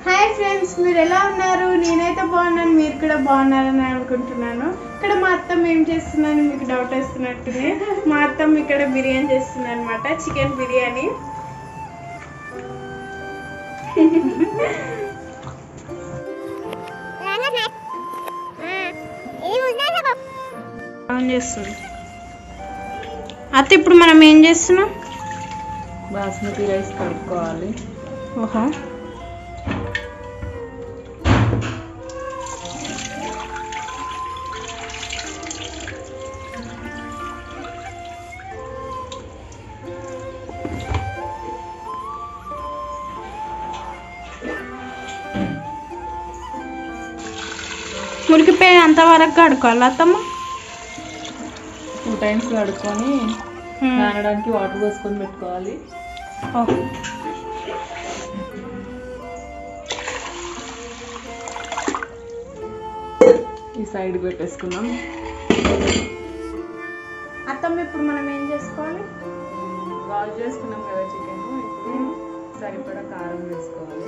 Hi friends మీరు ఎలా ఉన్నారు నేనైతే బాగున్నాను మీరు కూడా బాగున్నారని అనుకుంటున్నాను ఇక్కడ మా అత్తమ్మ ఏం చేస్తున్నాను మీకు డౌట్ వస్తున్నట్టునే మా అత్తమ్మ ఇక్కడ బిర్యానీ చేస్తుంది అనమాట చికెన్ బిర్యానీ ఆన్ చేస్తుంది అత్త ఇప్పుడు మనం ఏం చేస్తున్నాం బాస్మతి రైస్ కడుక్కోవాలి ఓహో మురికిపోయి అంతవరకు కడుకోవాలి అత్తమ్మ టూ టైమ్స్ కడుక్కొని నానడానికి వాటర్ పోసుకొని పెట్టుకోవాలి ఓహో ఈ సైడ్ పెట్టేసుకున్నాం అత్తమ్మ ఇప్పుడు మనం ఏం చేసుకోవాలి వాష్ చేసుకున్నాం కదా చికెన్ ఇప్పుడు సరిపడా కారం వేసుకోవాలి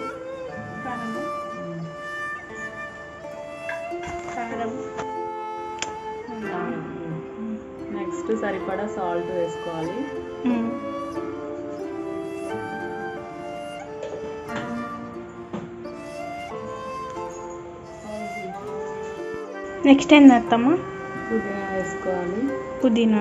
కారం నెక్స్ట్ సరిపడా సాల్ట్ వేసుకోవాలి ఉమ్. నెక్స్ట్ ఏంది అత్తమ్మ పుదీనా వేసుకోవాలి పుదీనా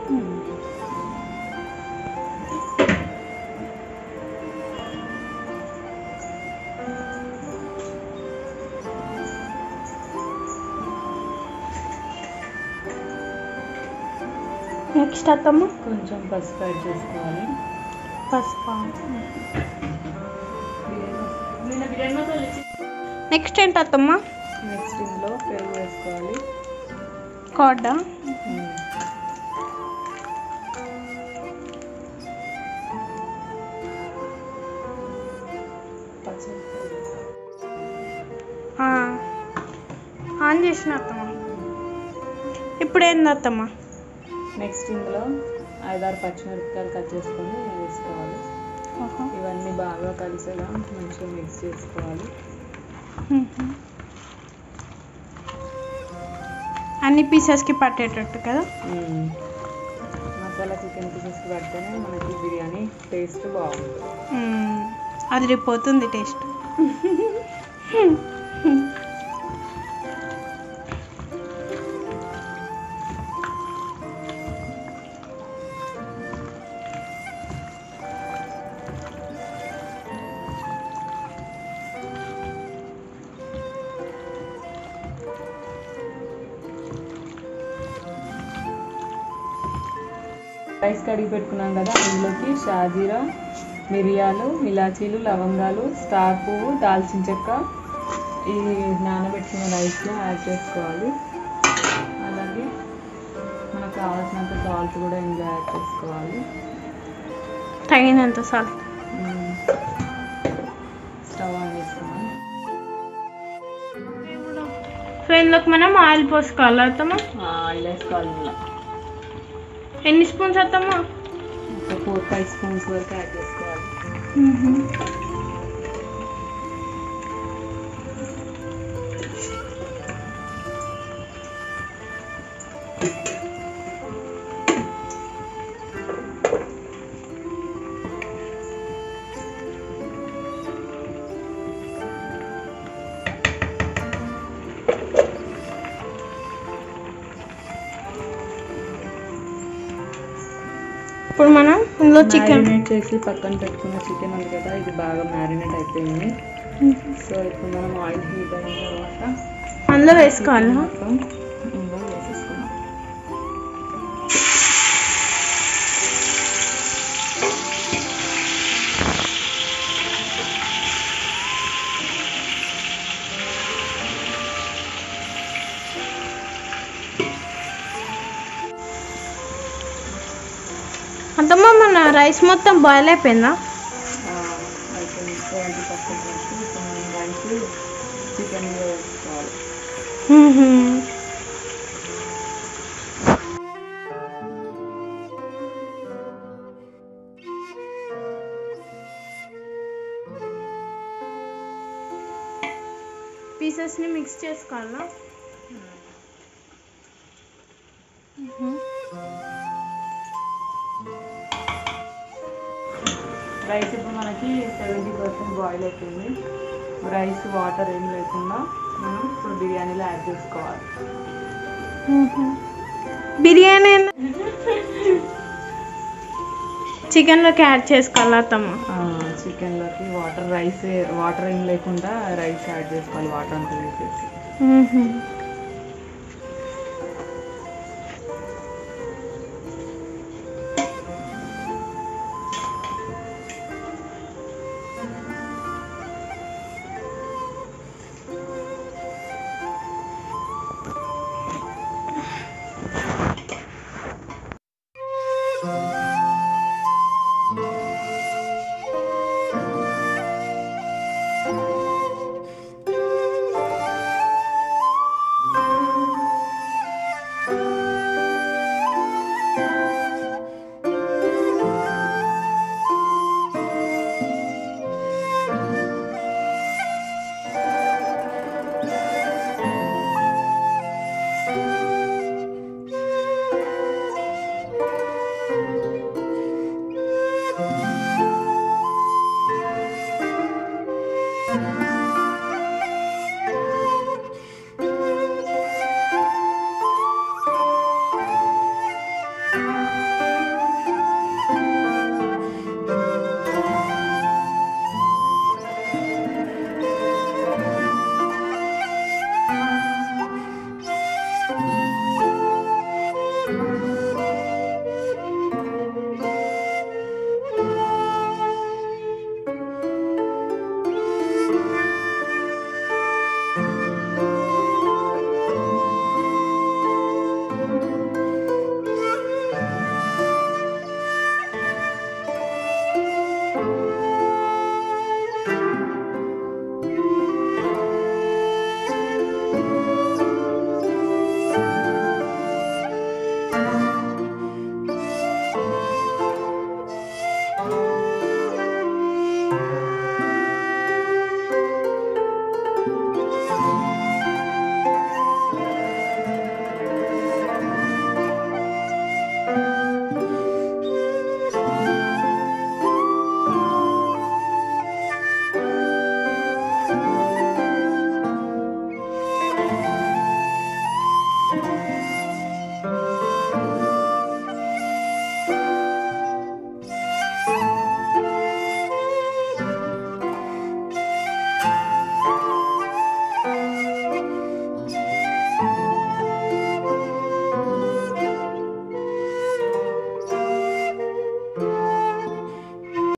నెక్స్ట్ అత్తమ్మ కొంచెం పసుపు యాడ్ చేసుకోవాలి పసుపు నెక్స్ట్ ఏంటి అత్తమ్మ నెక్స్ట్ ఇందులో పెరుగు వేసుకోవాలి కార్డా పచ్చిమిరపకాయలు ఆన్ చేసిన అత్తమ్మ ఇప్పుడు ఏంది అత్తమ్మ నెక్స్ట్ ఇందులో ఐదారు పచ్చిమిరపకాయలు కట్ చేసుకొని వేసుకోవాలి ఓహో ఇవన్నీ బాగా కలిసేలా మంచిగా మిక్స్ చేసుకోవాలి మ్మ్. అన్ని పీసెస్కి పట్టేటట్టు కదా మసాలా చికెన్ పీసెస్కి పడితేనే మనకి బిర్యానీ టేస్ట్ బాగుంటుంది మ్మ్. అదిరిపోతుంది టేస్ట్ రైస్ కడిగి పెట్టుకున్నాం కదా అందులోకి షాజీరా మిరియాలు ఇలాచీలు లవంగాలు స్టార్ పువ్వు దాల్చిన చెక్క ఈ నానబెట్టుకున్న రైస్లో యాడ్ చేసుకోవాలి అలాగే మనకు కావాల్సినంత సాల్ట్ కూడా ఇందులో యాడ్ చేసుకోవాలి తగినంత సాల్ట్ మ్మ్. స్టవ్ ఆన్ చేసుకున్నాం సో ఇందులోకి మనం ఆయిల్ పోసుకోవాలి అత్తమ్మ ఆయిల్ వేసుకోవాలి ఇందులో ఎన్ని స్పూన్స్ అత్తమ్మ ఒక ఫోర్ ఫైవ్ స్పూన్స్ వరకు యాడ్ చేసుకోవాలి ఇప్పుడు మనం ఇందులో చికెన్ మ్యారినేట్ చేసి పక్కన పెట్టుకున్న చికెన్ ఉంది కదా ఇది బాగా మ్యారినేట్ అయిపోయింది సో ఇప్పుడు మనం ఆయిల్ హీట్ అయిన తర్వాత అందులో వేసుకోవాలి మొత్తం ఇందులో వేసేసుకున్నాం అత్తమ్మ మన రైస్ మొత్తం బాయిల్ అయిపోయిందా అయిపోయింది సెవెంటీ పర్సెంట్ వరకు ఇప్పుడు మనం రైస్ చికెన్ వేసుకోవాలి పీసెస్ని మిక్స్ చేసుకోవాలా రైస్ ఇప్పుడు మనకి సెవెంటీ పర్సెంట్ బాయిల్ అయిపోయింది రైస్ వాటర్ ఏం లేకుండా మనం ఇప్పుడు బిర్యానీలో యాడ్ చేసుకోవాలి బిర్యానీ చికెన్లోకి యాడ్ చేసుకోవాలా అత్తమ్మ చికెన్లోకి వాటర్ రైస్ వాటర్ ఏం లేకుండా రైస్ యాడ్ చేసుకోవాలి వాటర్ అంతా వేసేసి ఆ